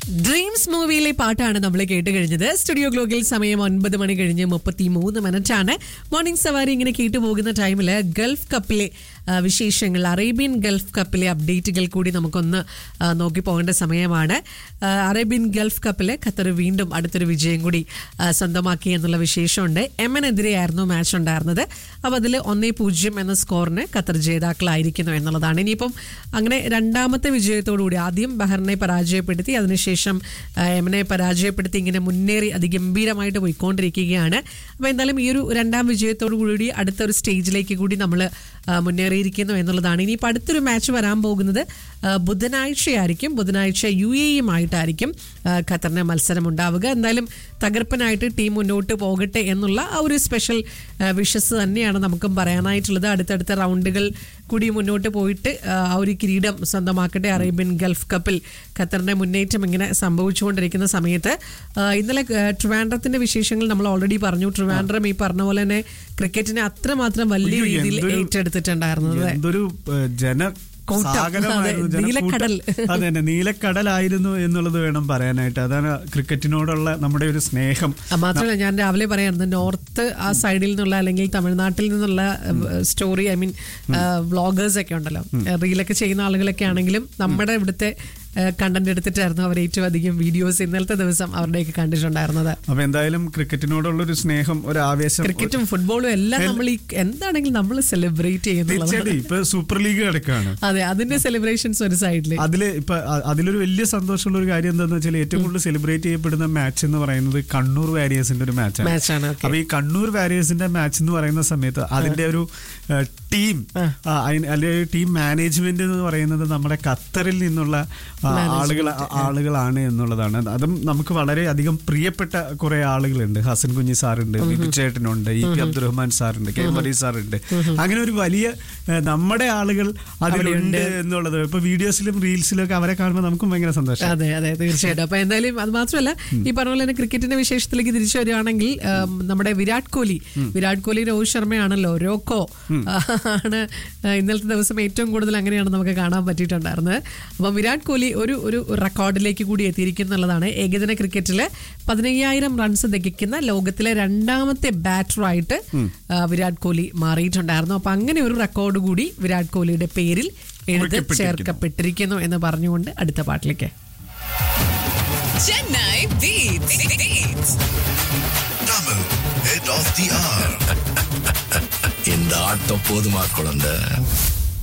Dreams മൂവിയിലെ പാട്ടാണ് നമ്മൾ കേട്ട് കഴിഞ്ഞത് സ്റ്റുഡിയോ ഗ്ലോക്കിൽ സമയം ഒൻപത് മണി കഴിഞ്ഞ് മുപ്പത്തി മൂന്ന് മിനിറ്റ് ആണ് മോർണിംഗ് സവാരി ഇങ്ങനെ കേട്ടു പോകുന്ന ടൈമിൽ ഗൾഫ് കപ്പിലെ ആ, വിശേഷങ്ങൾ അറേബ്യൻ ഗൾഫ് കപ്പിലെ അപ്ഡേറ്റുകൾ കൂടി നമുക്കൊന്ന് ആ, നോക്കി പോകേണ്ട സമയമാണ് ആ, അറേബ്യൻ ഗൾഫ് കപ്പിലെ ഖത്തർ വീണ്ടും അടുത്തൊരു വിജയം കൂടി ആ, സ്വന്തമാക്കി എന്നുള്ള വിശേഷമുണ്ട് എമ്മിനെതിരെയായിരുന്നു മാച്ച് ഉണ്ടായിരുന്നത് അപ്പോൾ അതിൽ ഒന്നേ പൂജ്യം എന്ന സ്കോറിന് ഖത്തർ ജേതാക്കളായിരിക്കുന്നു എന്നുള്ളതാണ് ഇനിയിപ്പം അങ്ങനെ രണ്ടാമത്തെ വിജയത്തോടു കൂടി ആദ്യം ബഹറിനെ പരാജയപ്പെടുത്തി അതിനുശേഷം ആ, യമനെ പരാജയപ്പെടുത്തി ഇങ്ങനെ മുന്നേറി അതിഗംഭീരമായിട്ട് പോയിക്കൊണ്ടിരിക്കുകയാണ് അപ്പോൾ എന്തായാലും ഈ ഒരു രണ്ടാം വിജയത്തോടു കൂടി അടുത്ത ഒരു സ്റ്റേജിലേക്ക് കൂടി നമ്മൾ മുന്നേറിയിരിക്കുന്നു എന്നുള്ളതാണ് ഇനിയിപ്പോൾ അടുത്തൊരു മാച്ച് വരാൻ പോകുന്നത് ആ, ബുധനാഴ്ചയായിരിക്കും ബുധനാഴ്ച യു എയുമായിട്ടായിരിക്കും ആ, ഖത്തറിന് മത്സരം ഉണ്ടാവുക എന്തായാലും തകർപ്പനായിട്ട് ടീം മുന്നോട്ട് പോകട്ടെ എന്നുള്ള ആ ഒരു സ്പെഷ്യൽ വിഷസ് തന്നെയാണ് നമുക്കും പറയാനായിട്ടുള്ളത് അടുത്തടുത്ത റൗണ്ടുകൾ കൂടി മുന്നോട്ട് പോയിട്ട് ആ, ആ ഒരു കിരീടം സ്വന്തമാക്കട്ടെ അറേബ്യൻ ഗൾഫ് കപ്പിൽ ഖത്തറിന്റെ മുന്നേറ്റം ഇങ്ങനെ സംഭവിച്ചുകൊണ്ടിരിക്കുന്ന സമയത്ത് ആ, ഇന്നലെ ആ, ട്രിവാൻഡ്രത്തിന്റെ വിശേഷങ്ങൾ നമ്മൾ ഓൾറെഡി പറഞ്ഞു ട്രിവാൻഡ്രം ഈ പറഞ്ഞ പോലെ തന്നെ ക്രിക്കറ്റിനെ അത്രമാത്രം വലിയ അയ്യോ, രീതിയിൽ എന്തൊരു- ഏറ്റെടുത്തിട്ടുണ്ടായിരുന്നത് എന്തൊരു ഏഹ്, ജന കൂട്ടം. സാഗരമായിരുന്നു, അതെ, ജനക്കൂട്ടം. നീലക്കടൽ. അതെ തന്നെ നീലക്കടലായിരുന്നു എന്നുള്ളത് വേണം പറയാനായിട്ട് അതാണ് ക്രിക്കറ്റിനോടുള്ള നമ്മുടെ ഒരു സ്നേഹം ആ, മാത്രമല്ല ഞാൻ രാവിലെ പറയാറുണ്ട് നോർത്ത് ആ സൈഡിൽ നിന്നുള്ള അല്ലെങ്കിൽ തമിഴ്നാട്ടിൽ നിന്നുള്ള സ്റ്റോറി ഐ മീൻ വ്ളോഗേഴ്സ് ഒക്കെ ഉണ്ടല്ലോ റീലൊക്കെ ചെയ്യുന്ന ആളുകളൊക്കെ ആണെങ്കിലും നമ്മുടെ ഇവിടുത്തെ കണ്ടന്റ് എടുത്തിട്ടായിരുന്നു അവർ ഏറ്റവും അധികം വീഡിയോസ് ഇന്നലത്തെ ദിവസം അവരുടെയൊക്കെ കണ്ടിട്ടുണ്ടായിരുന്നത് അപ്പൊ എന്തായാലും ക്രിക്കറ്റിനോടുള്ള ഒരു സ്നേഹം ഒരു ആവേശം ക്രിക്കറ്റും ഫുട്ബോളും എല്ലാം നമ്മൾ ഈ എന്താണെങ്കിലും നമ്മൾ സെലിബ്രേറ്റ് ചെയ്യുന്നുള്ളത് തീർച്ചയായിട്ടും ഇപ്പൊ സൂപ്പർ ലീഗ് കിടക്കാണ് അതെ അതിന്റെ സെലിബ്രേഷൻസ് ഒരു സൈഡില് അതില് ഇപ്പൊ അ- അതിലൊരു വലിയ സന്തോഷമുള്ള ഒരു കാര്യം എന്താന്ന് വെച്ചാൽ ഏറ്റവും കൂടുതൽ സെലിബ്രേറ്റ് ചെയ്യപ്പെടുന്ന മാച്ച് എന്ന് പറയുന്നത് കണ്ണൂർ വാരിയേഴ്സിന്റെ ഒരു മാച്ചാണ് മാച്ചാണ് ഓക്കെ അപ്പൊ ഈ കണ്ണൂർ വാരിയേഴ്സിന്റെ മാച്ച് എന്ന് പറയുന്ന സമയത്ത് അതിന്റെ ഒരു ടീം അല്ലെങ്കിൽ ടീം മാനേജ്മെന്റ് എന്ന് പറയുന്നത് നമ്മുടെ ഖത്തറിൽ നിന്നുള്ള ആ, ആളുകൾ ആളുകളാണ് എന്നുള്ളതാണ് അതും നമുക്ക് വളരെ അധികം പ്രിയപ്പെട്ട കുറെ ആളുകളുണ്ട് ഹസൻ കുഞ്ഞി സാറുണ്ട് ബിബു ചേട്ടനുണ്ട് ഇ പി അബ്ദുറഹ്മാൻ സാറുണ്ട് കെ മറി സാറുണ്ട് അങ്ങനെ ഒരു വലിയ ഏ, നമ്മുടെ ആളുകൾ അതിലുണ്ട് എന്നുള്ളത് ഇപ്പൊ വീഡിയോസിലും റീൽസിലും ഒക്കെ അവരെ കാണുമ്പോൾ നമുക്കും ഭയങ്കര സന്തോഷം അതെ അതെ തീർച്ചയായിട്ടും അപ്പൊ എന്തായാലും അത് മാത്രമല്ല ഈ പറഞ്ഞ പോലെ തന്നെ ക്രിക്കറ്റിന്റെ വിശേഷത്തിലേക്ക് തിരിച്ചു വരികയാണെങ്കിൽ ഉം, നമ്മുടെ വിരാട് കോഹ്ലി വിരാട് കോഹ്ലി രോഹിത് ശർമ്മയാണല്ലോ രോക്കോ ആണ് ആ, ഇന്നലത്തെ ദിവസം ഏറ്റവും കൂടുതൽ അങ്ങനെയാണ് നമുക്ക് കാണാൻ പറ്റിയിട്ടുണ്ടായിരുന്നത് അപ്പം വിരാട് കോഹ്ലി ഒരു ഒരു റെക്കോർഡിലേക്ക് കൂടി എത്തിയിരിക്കുന്നുള്ളതാണ് ഏകദിന ക്രിക്കറ്റില് പതിനയ്യായിരം റൺസ് തികയ്ക്കുന്ന ലോകത്തിലെ രണ്ടാമത്തെ ബാറ്ററായിട്ട് ആ, വിരാട് കോഹ്ലി മാറിയിട്ടുണ്ടായിരുന്നു അപ്പൊ അങ്ങനെ ഒരു റെക്കോർഡ് കൂടി വിരാട് കോഹ്ലിയുടെ പേരിൽ എഴുതി കുറിക്കപ്പെട്ടിരിക്കുന്നു. ചേർക്കപ്പെട്ടിരിക്കുന്നു എന്ന് പറഞ്ഞുകൊണ്ട് അടുത്ത പാട്ടിലേക്ക് Chennai Beats. Beats. Tamil, head of the hour. இந்த ஆட்டம் போதுமா குழந்தை